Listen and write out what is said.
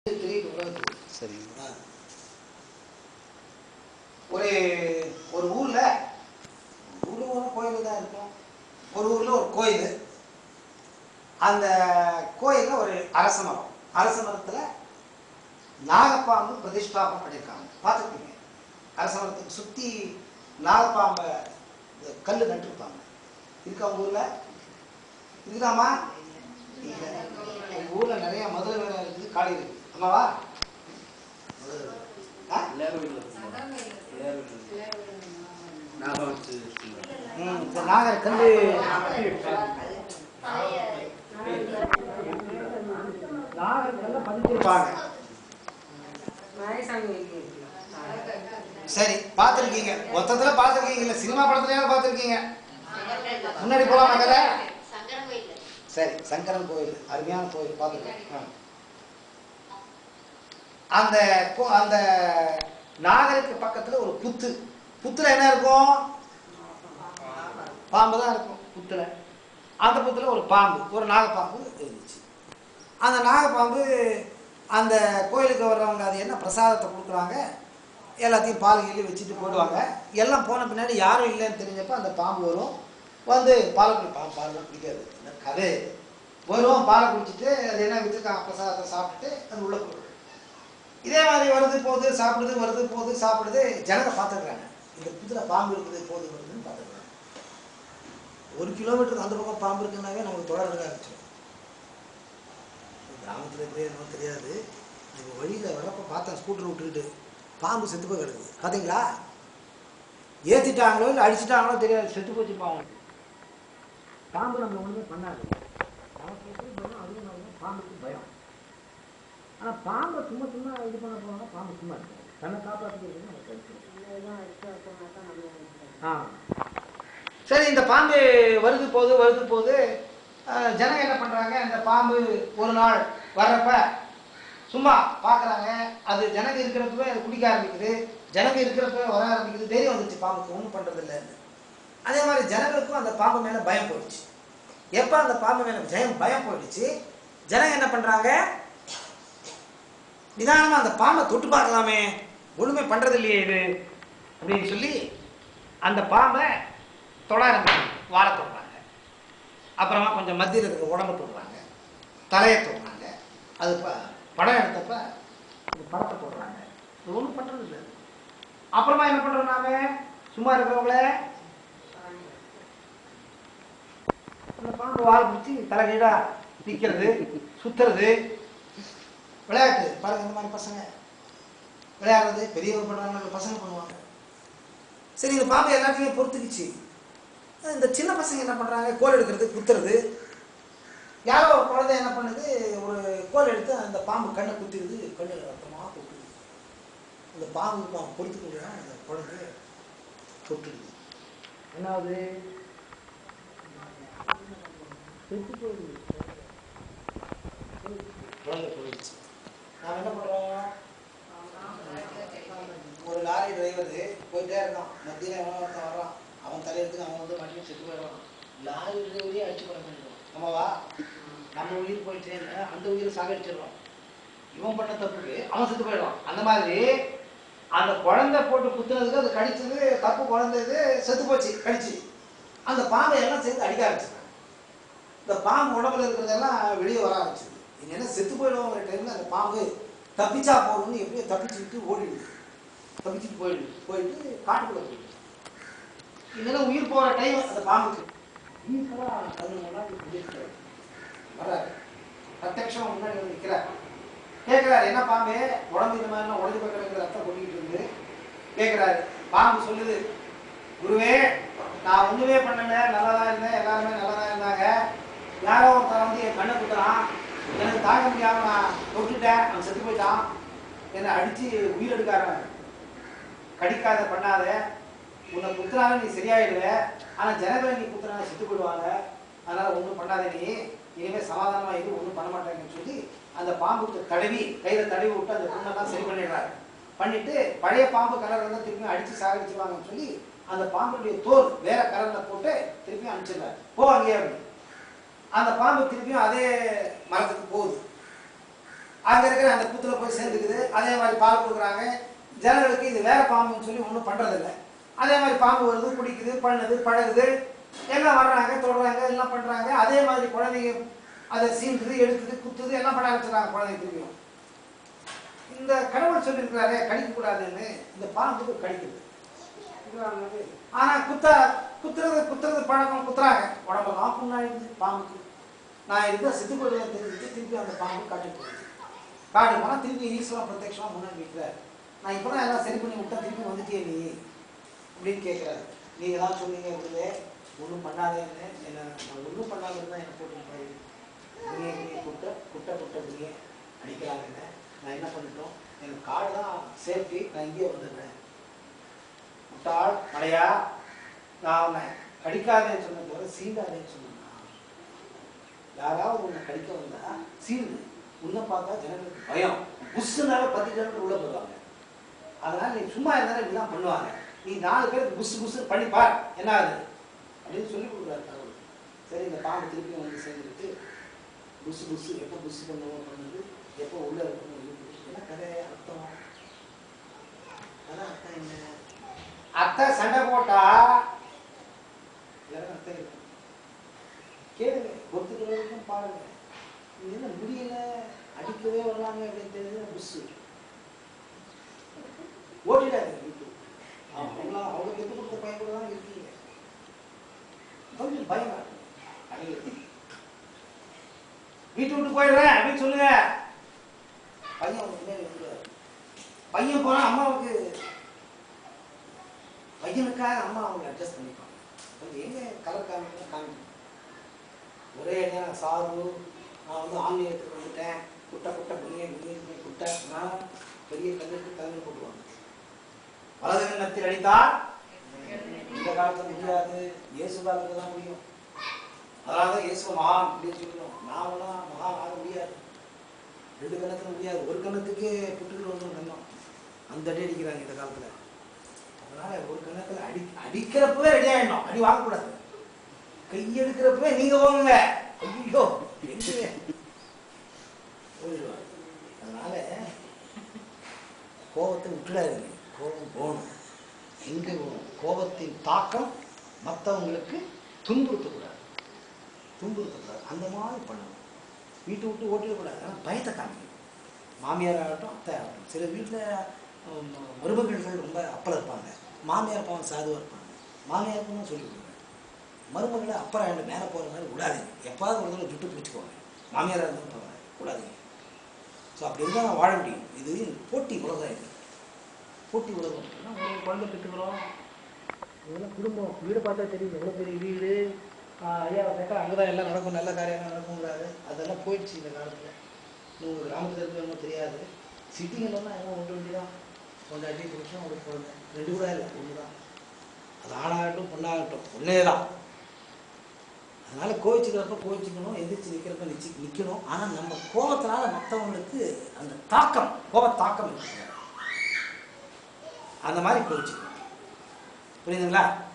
தெரியுது உலகத்துக்கு சரிங்க ஆ. ஒரு ஒரு ஊர்ல ஊர்ல ஒரு கோயில் தான் இருக்கும் ஒரு ஊர்ல ஒரு கோயில் அந்த கோயில்ல ஒரு அரச மரம் அரச மரத்துல நாகப்பாம்பு பிரதிஷ்டாபம் பண்ணியிருக்காங்க பார்த்துருப்பீங்க அரச மரத்துக்கு சுத்தி நாகப்பாம்பை இந்த கல்லு நட்டுருப்பாங்க இருக்கா உங்க ஊர்ல இருக்குதாம்மா இல்ல எங்க ஊர்ல நிறைய மதுரை வேலை இருக்குது காளி இருக்குது ஆமாவா ஆ? ம், இந்த நாகர் கல்லு நாகர் கல்ல பதிச்சிருப்பாங்க சரி பார்த்துருக்கீங்க மொத்தத்துல பார்த்துருக்கீங்கல்ல சினிமா படத்துலயாவது பார்த்துருக்கீங்க முன்னாடி போலாமா கதை சரி சங்கரன் கோயில் அருமையான கோயில் பார்த்துருக்கேன் அந்த கோ- அந்த நாகருக்கு பக்கத்துல ஒரு புத்து புத்துல என்ன இருக்கும் பாம்பு தான் இருக்கும் புத்துல அந்த புத்துல ஒரு பாம்பு ஒரு நாகப்பாம்பு இருந்துச்சு அந்த நாகப்பாம்பு அந்த கோயிலுக்கு வர்றவங்க அது என்ன பிரசாதத்தை கொடுக்குறாங்க எல்லாத்தையும் பால் கீழே வச்சுட்டு போயிடுவாங்க எல்லாம் போன பின்னாடி யாரும் இல்லைன்னு தெரிஞ்சப்போ அந்த பாம்பு வரும் வந்து பாலை குடி பாம்பு பால்லாம் குடிக்காது இந்த கதை இது. வரும் பாலை குடிச்சிட்டு அது என்ன வச்சுருக்காங்க பிரசாதத்தை சாப்பிட்டுட்டு அது உள்ள போயிடும் இதே மாதிரி வருது போகுது சாப்பிடுது வருது போகுது சாப்பிடுது ஜனங்க பார்த்துக்கிறாங்க இந்த புத்துல பாம்பு இருக்குது போகுது வருதுன்னு பார்த்துக்கிறாங்க ஒரு கிலோமீட்டருக்கு அந்த பக்கம் பாம்பு இருக்குன்னாவே நமக்கு தொடர்ந்து ஆரம்பிச்சிடும் கிராமத்தில் எப்படி என்னவோ தெரியாது நம்ம வழியில் வரப்போ பார்த்தேன் ஸ்கூட்டர் விட்டுக்கிட்டு பாம்பு செத்து போய் கிடக்குது பார்த்தீங்களா ஏற்றிட்டாங்களோ இல்லை அடிச்சிட்டாங்களோ தெரியாது செத்து போச்சு பாவம் பாம்பு நம்ம ஒன்றுமே பண்ணாது நமக்கு எப்படி பயம் அதுவும் நம்ம பாம்புக்கு பயம் ஆனால் பாம்பை சும்மா சும்மா இது பண்ண போனா பாம்பு சும்மா இருக்கும் தன்னை காப்பாற்றிக்கிறது நம்ம கழிச்சிடும் ஆ சரி இந்த பாம்பு வருது போகுது வருது போகுது அஹ், ஜனங்க என்ன பண்ணுறாங்க இந்த பாம்பு ஒரு நாள் வர்றப்ப சும்மா பார்க்குறாங்க அது ஜனங்க இருக்கிறப்பவே அது குடிக்க ஆரம்பிக்குது ஜனங்க இருக்கிறப்ப வர ஆரம்பிக்குது தைரியம் வந்துச்சு பாம்புக்கு ஒன்றும் பண்ணுறது இல்லைன்னு அதே மாதிரி ஜனங்களுக்கும் அந்த பாம்பு மேலே பயம் போயிடுச்சு எப்போ அந்த பாம்பு மேலே ஜெயம் பயம் போயிடுச்சு ஜனங்க என்ன பண்ணுறாங்க நிதானமாக அந்த பாம்பை தொட்டு பார்க்கலாமே ஒன்றுமே பண்ணுறது இல்லையே இது அப்படின்னு சொல்லி அந்த பாம்பை தொட ஆரம்பிச்சு வாழை தொடுறாங்க அப்புறமா கொஞ்சம் மத்தியில் இருக்கிற உடம்பு தொடுறாங்க தலையை தொடுறாங்க அது ப படம் எடுத்தப்ப அந்த படத்தை போடுறாங்க இது ஒன்றும் பண்ணுறது இல்லை அப்புறமா என்ன பண்ணுறோம் நாம சும்மா இருக்கிறவங்கள அந்த பாம்பு வாழை பிடிச்சி தலைகீழா நிற்கிறது சுத்துறது விளையாட்டு பாருங்க இந்த மாதிரி பசங்க விளையாடுறது பெரியவங்க பண்ணுறாங்க பசங்க பண்ணுவாங்க சரி இந்த பாம்பு எல்லாத்தையும் பொறுத்துக்குச்சு இந்த சின்ன பசங்க என்ன பண்ணுறாங்க கோல் எடுக்கிறது குத்துறது யாரோ ஒரு குழந்தை என்ன பண்ணுது ஒரு கோல் எடுத்து அந்த பாம்பு கண்ணை குத்திடுது கண்ணில் ரத்தமாக கொட்டுது இந்த பாம்பு பாம்பு பொறுத்துக்க முடியாம அந்த குழந்தைய தொட்டுடுது என்னாவது செத்து போயிடுது குழந்தை போயிடுச்சு நாம் என்ன பண்ணுறோம் ஒரு லாரி டிரைவர் போயிட்டே இருக்கான் மத்தியில் எவனோ ஒருத்தன் வரான் அவன் தலையெடுத்து அவன் வந்து வண்டியை செத்து போயிடுவான் லாரி டிரைவரே அடிச்சு போட பண்ணிடுவான் ஆமாவா நம்ம உயிர் போயிட்டே இல்லை அந்த உயிரை சாகடிச்சிடுறோம் இவன் பண்ண தப்புக்கு அவன் செத்து போயிடுவான் அந்த மாதிரி அந்த குழந்தை போட்டு குத்துனதுக்கு அது கடிச்சது தப்பு குழந்தை இது செத்து போச்சு கடிச்சு அந்த பாம்பை எல்லாம் சேர்ந்து அடிக்க ஆரம்பிச்சிருக்காங்க இந்த பாம்பு உடம்புல இருக்கிறதெல்லாம் வெளியே வர ஆரம்பிச்சிது இது என்ன செத்து போயிடுவோங்கிற டைம்ல அந்த பாம்பு தப்பிச்சா போகணும்னு எப்படியோ தப்பிச்சுக்கிட்டு ஓடிடுது தப்பிச்சுட்டு போயிடுது போயிட்டு காட்டுக்குள்ள போயிடுது இதெல்லாம் உயிர் போகிற டைம் அந்த பாம்புக்கு ஈஸியாக அது முன்னாடி குதிக்கிறார். வர்றாரு பிரத்யட்சமா முன்னாடி வந்து நிற்கிறார் கேட்குறாரு என்ன பாம்பு உடம்பு இந்த மாதிரிலாம் உடஞ்சு போய் கிடக்குற ரத்தம் கொட்டிக்கிட்டு இருந்து கேட்குறாரு பாம்பு சொல்லுது குருவே நான் ஒண்ணுமே பண்ணல நல்லா தான் இருந்தேன் எல்லாருமே நல்லா தான் இருந்தாங்க யாரோ ஒருத்தன் வந்து என் கண்ணை குத்துறான் எனக்கு தாங்க முடியாம நான் தொட்டுட்டேன் அவன் செத்து போயிட்டான் என்னை அடிச்சு உயிர் எடுக்காரன் கடிக்காத பண்ணாத உன்னை குத்துறாங்க நீ சரியாயிடுவ ஆனா ஜனங்களை நீ குத்துறாங்க செத்து போயிடுவாங்க அதனால ஒண்ணும் பண்ணாத நீ இனிமே சமாதானமா இரு ஒண்ணும் பண்ண மாட்டேங்கன்னு சொல்லி அந்த பாம்புக்கு தடவி கையில தடவி விட்டு அந்த புண்ணெல்லாம் சரி பண்ணிடுறாரு பண்ணிட்டு பழைய பாம்பு கலர் இருந்தால் திருப்பி அடிச்சு சாகடிச்சுவாங்கன்னு சொல்லி அந்த பாம்புடைய தோல் வேற கலர்ல போட்டு திருப்பி அனுப்பிச்சிடுறாரு போ அங்கேயே அப்படின்னு. அந்த பாம்பு திருப்பியும் அதே மரத்துக்கு போகுது அங்கே இருக்கிற அந்த புத்துல போய் சேர்ந்துக்குது அதே மாதிரி பால் கொடுக்குறாங்க ஜனங்களுக்கு இது வேற பாம்புன்னு சொல்லி ஒன்றும் பண்ணுறதில்ல அதே மாதிரி பாம்பு வருது குடிக்குது பண்ணுது பழகுது எல்லாம் வர்றாங்க தொடுறாங்க எல்லாம் பண்ணுறாங்க அதே மாதிரி குழந்தைங்க அதை சீண்டுது எடுக்குது குத்துது எல்லாம் பண்ண ஆரம்பிச்சிடுறாங்க குழந்தைங்க திரும்பியும் இந்த கடவுள் சொல்லியிருக்கிறாரே கடிக்கக்கூடாதுன்னு இந்த பாம்புக்கு கடிக்குது ஆனா குத்த குத்துறது குத்துறது பழக்கம் குத்துறாங்க உடம்பெல்லாம் புண்ணாயிடுது பாம்புக்கு நான் இருந்தால் செத்து போடுவேன் தெரிஞ்சுட்டு திருப்பி அந்த பாம்பு காட்டுக்கு போகுது காட்டு போனால் திருப்பி ஈஸ்வரன் பிரத்யட்சமாக முன்னாடி நிற்கிறார் நான் இப்போ தான் எல்லாம் சரி பண்ணி விட்டா திருப்பி வந்துட்டியே நீ அப்படின்னு கேட்குறாரு நீங்க தான் சொன்னீங்க இருந்தே ஒன்றும் பண்ணாதேன்னு என்ன நான் ஒன்றும் பண்ணாத இருந்தால் என்ன போட்டு போய் புனிய புனிய குட்டை குட்டை குட்டை புனிய அடிக்கிறாங்க என்ன நான் என்ன பண்ணிட்டோம் எனக்கு காடு தான் சேஃப்டி நான் இங்கேயே வந்துடுறேன் முட்டாள் மழையா நான் உன்னை கடிக்காதேன்னு சொன்ன தவிர சீண்டாதேன்னு சொன்னேன் யாராவது உன்னை கடிக்க வந்தா சீண்டு உன்னை பார்த்தா ஜனங்களுக்கு பயம் புஷ்ஷுனால பத்து ஜனங்கள் உள்ள போடுவாங்க அதனால நீ சும்மா இருந்தாலும் இப்படிதான் பண்ணுவாங்க நீ நாலு பேருக்கு புஷ் புஷ் பண்ணி பார் என்ன ஆகுது அப்படின்னு சொல்லி கொடுக்குறாரு கடவுள் சரி இந்த பாம்பு திருப்பி வந்து சேர்ந்துட்டு புஷ் புஷ் எப்போ புஷ் பண்ணுவோம் பண்ணுது எப்போ உள்ள இருக்கணும் இருக்குது. என்ன கதை அர்த்தம் அதான் அர்த்தம் என்ன அத்தை சண்டை போட்டா எல்லாரும் அர்த்தம் இருக்கு கேளுங்க ஒத்துக்கிறவங்களுக்கும் பாருங்க இது என்ன முடியல அடிக்கவே வர்றாங்க அப்படின்னு தெரிஞ்சு புஷ் ஓட்டிடாது வீட்டு அவங்க அவங்க கெட்டு கொடுத்த பையன் கூட தான் இருக்கீங்க கொஞ்சம் பயமா இருக்கு அடிக்கிறது. வீட்டு விட்டு போயிடுறேன் அப்படின்னு சொல்லுங்க பையன் அவங்க பின்னாடி வந்துருவாரு பையன் போனா அம்மாவுக்கு பையனுக்காக அம்மா அவங்க அட்ஜஸ்ட் பண்ணிப்பாங்க கொஞ்சம் எங்க கலர் காமிக்கணும் காமிக்கணும் ஒரே நேரம் சாது நான் வந்து ஆன்மீகத்துக்கு வந்துட்டேன் குட்டை குட்டை புண்ணிய புண்ணிய குட்டை நான் பெரிய கண்ணுக்கு கலந்து போட்டுவாங்க வலது கண்ணத்தில் அடித்தால் இந்த காலத்துல முடியாது இயேசு காலத்துல தான் முடியும் அதனால தான் இயேசு மகான் அப்படின்னு சொல்லணும் நாமெல்லாம் மகான் ஆக முடியாது ரெண்டு கண்ணத்துல முடியாது ஒரு கண்ணத்துக்கே புட்டுக்கிட்டு வந்து கண்ணம் அந்த அடி அடிக்கிறாங்க இந்த காலத்துல அதனால ஒரு கண்ணத்துல அடி அடிக்கிறப்பவே ரெடி ஆயிடணும் அடி வாங்கக்கூடாது கையெடுக்கிறப்பவே நீங்க போங்க ஐயோ எங்க போயிடுவாங்க அதனால கோபத்தை விட்டுடாதீங்க கோபம் போகணும் எங்கே போகணும் கோபத்தின் தாக்கம் மற்றவங்களுக்கு துன்புறுத்தக்கூடாது துன்புறுத்தக்கூடாது அந்த மாதிரி பண்ணணும் வீட்டை விட்டு ஓட்டிடக்கூடாது ஆனால் பயத்தை காமிக்கணும் மாமியார் ஆகட்டும் அத்தை ஆகட்டும் சில வீட்டில் மருமகள்கள் ரொம்ப அப்பல இருப்பாங்க மாமியார் பாவம் சாதுவாக இருப்பாங்க மாமியாருக்கும் தான் சொல்லி கொடுங்க மருமகளை அப்புறம் ரெண்டு மேலே போகிற மாதிரி விடாதீங்க எப்பாவது ஒரு தடவை ஜுட்டு பிடிச்சிக்கோங்க மாமியாராக இருந்தாலும் பரவாயில்ல விடாதீங்க ஸோ அப்படி இருந்தால் நான் வாழ முடியும் இது போட்டி உலகம் இது போட்டி உலகம் ஏன்னா ஒரு குழந்தை பெற்றுக்கிறோம் இதெல்லாம் குடும்பம் வீடு பார்த்தா தெரியும் எவ்வளோ பெரிய வீடு ஆஹ் ஐயாவை கேட்டால் அங்கே தான் எல்லாம் நடக்கும் நல்ல காரியங்கள் நடக்குங்கிறாரு அதெல்லாம் போயிடுச்சு இந்த காலத்தில் உங்கள் கிராமத்தில் இருக்கிறவங்க தெரியாது சிட்டிங்களெல்லாம் எல்லாம் ஒன்று வேண்டியதான் கொண்டாட்டி புருஷன் ஒரு குழந்தை ரெண்டு கூட இல்லை ஒன்று தான் அது ஆணாகட்டும் பொண்ணாகட்டும் ஒன்றே தான் அதனால கோவிச்சுக்கிறப்ப கோவிச்சுக்கணும் எந்திரிச்சு நிற்கிறப்ப நிச்சு நிற்கணும் ஆனால் நம்ம கோபத்தினால மற்றவங்களுக்கு அந்த தாக்கம் கோப தாக்கம் இருக்கு அந்த மாதிரி கோவிச்சுக்கணும் புரியுதுங்களா